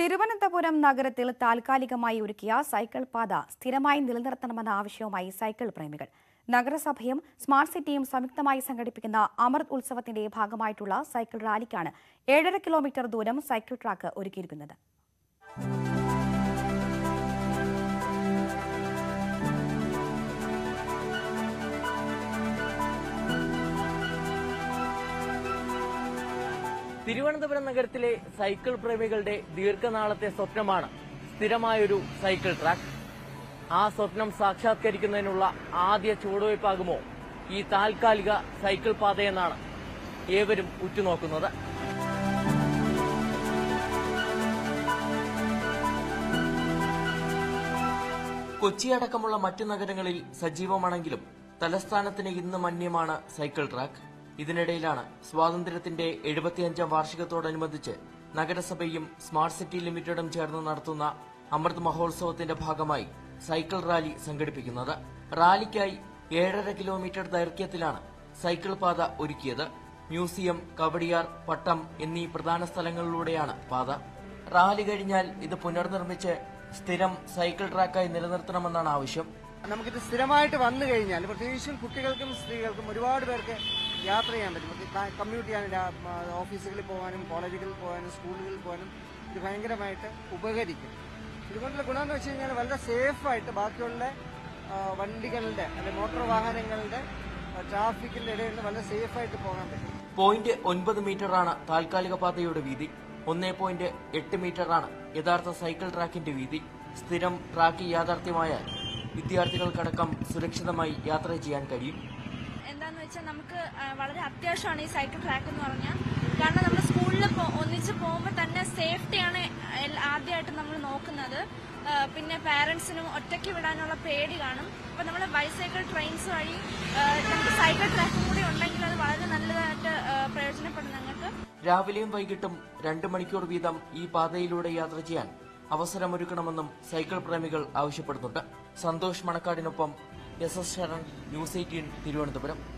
തിരുവനന്തപുരം നഗരത്തിൽ താൽക്കാലികമായി ഒരുക്കിയ സൈക്കിൾ പാത സ്ഥിരമായി നിലനിർത്തണമെന്ന ആവശ്യവുമായി സൈക്കിൾ പ്രേമികൾ നഗരസഭയും സ്മാർട്ട് സിറ്റിയും സംയുക്തമായി സംഘടിപ്പിക്കുന്ന അമൃത് ഉത്സവത്തിന്റെ ഭാഗമായിട്ടുള്ള സൈക്കിൾ റാലിക്കാണ് ഏഴര കിലോമീറ്റർ ദൂരം സൈക്കിൾ ട്രാക്ക് ഒരുക്കിയിരിക്കുന്നത് തിരുവനന്തപുരം നഗരത്തിലെ സൈക്കിൾ പ്രേമികളുടെ ദീർഘനാളത്തെ സ്വപ്നമാണ് സ്ഥിരമായൊരു സൈക്കിൾ ട്രാക്ക് ആ സ്വപ്നം സാക്ഷാത്കരിക്കുന്നതിനുള്ള ആദ്യ ചുവടുവയ്പാകുമോ ഈ താൽക്കാലിക സൈക്കിൾ പാതയെന്നാണ് ഏവരും ഉറ്റുനോക്കുന്നത് കൊച്ചിയടക്കമുള്ള മറ്റു നഗരങ്ങളിൽ സജീവമാണെങ്കിലും തലസ്ഥാനത്തിന് ഇന്ന് മന്യമാണ് സൈക്കിൾ ട്രാക്ക് ഇതിനിടയിലാണ് സ്വാതന്ത്ര്യത്തിന്റെ എഴുപത്തിയഞ്ചാം വാർഷികത്തോടനുബന്ധിച്ച് നഗരസഭയും സ്മാർട്ട് സിറ്റി ലിമിറ്റഡും ചേർന്ന് നടത്തുന്ന അമൃത് മഹോത്സവത്തിന്റെ ഭാഗമായി സൈക്കിൾ റാലി സംഘടിപ്പിക്കുന്നത് റാലിക്കായി ഏഴര കിലോമീറ്റർ ദൈർഘ്യത്തിലാണ് സൈക്കിൾ പാത ഒരുക്കിയത് മ്യൂസിയം കവടിയാർ പട്ടം എന്നീ പ്രധാന സ്ഥലങ്ങളിലൂടെയാണ് പാത റാലി കഴിഞ്ഞാൽ ഇത് പുനർനിർമ്മിച്ച് സ്ഥിരം സൈക്കിൾ ട്രാക്കായി നിലനിർത്തണമെന്നാണ് ആവശ്യം നമുക്കിത് സ്ഥിരമായിട്ട് വന്നു കഴിഞ്ഞാൽ പ്രത്യേകിച്ചും കുട്ടികൾക്കും സ്ത്രീകൾക്കും ഒരുപാട് പേർക്ക് യാത്ര ചെയ്യാൻ പറ്റും കമ്മ്യൂട്ട് ചെയ്യാൻ രാ- ആ, ഓഫീസുകളിൽ പോകാനും കോളേജുകളിൽ പോകാനും സ്കൂളുകളിൽ പോകാനും ഇത് ഭയങ്കരമായിട്ട് ഉപകരിക്കും ഇതുകൊണ്ടുള്ള ഗുണമെന്ന് വെച്ച് കഴിഞ്ഞാൽ വളരെ സേഫായിട്ട് ബാക്കിയുള്ള ആ, വണ്ടികളുടെ അല്ലെ മോട്ടോർ വാഹനങ്ങളുടെ ആ, ട്രാഫിക്കിന്റെ ഇടയിൽ നിന്ന് വളരെ സേഫായിട്ട് പോകാൻ പറ്റും പോയിന്റ് ഒൻപത് മീറ്ററാണ് താൽക്കാലിക പാതയുടെ വീതി ഒന്നേ പോയിന്റ് എട്ട് മീറ്ററാണ് യഥാർത്ഥ സൈക്കിൾ ട്രാക്കിന്റെ വീതി സ്ഥിരം ട്രാക്ക് യാഥാർത്ഥ്യമായാൽ വിദ്യാർത്ഥികൾക്കടക്കം സുരക്ഷിതമായി യാത്ര ചെയ്യാൻ കഴിയും എന്താന്ന് വെച്ചാൽ നമുക്ക് ആ, വളരെ അത്യാവശ്യമാണ് ഈ സൈക്കിൾ ട്രാക്ക് എന്ന് പറഞ്ഞാൽ കാരണം നമ്മൾ സ്കൂളിൽ ഒന്നിച്ച് പോകുമ്പോൾ തന്നെ സേഫ്റ്റിയാണ് എൽ- ആദ്യമായിട്ട് നമ്മൾ നോക്കുന്നത് ആ, പിന്നെ പാരൻസിനും ഒറ്റയ്ക്ക് വിടാനുള്ള പേടി കാണും അപ്പോൾ നമ്മൾ ബൈസൈക്കിൾ ട്രെയിൻസ് വഴി ആ, നമുക്ക് സൈക്കിൾ ട്രാക്കും കൂടി ഉണ്ടെങ്കിൽ അത് വളരെ നല്ലതായിട്ട് ആ, പ്രയോജനപ്പെടും ഞങ്ങൾക്ക് രാവിലെയും വൈകിട്ടും രണ്ട് മണിക്കൂർ വീതം ഈ പാതയിലൂടെ യാത്ര ചെയ്യാൻ അവസരമൊരുക്കണമെന്നും സൈക്കിൾ പ്രേമികൾ ആവശ്യപ്പെടുന്നുണ്ട് സന്തോഷ് മണക്കാടിനൊപ്പം S S Sharan News eighteen Thiruvananthapuram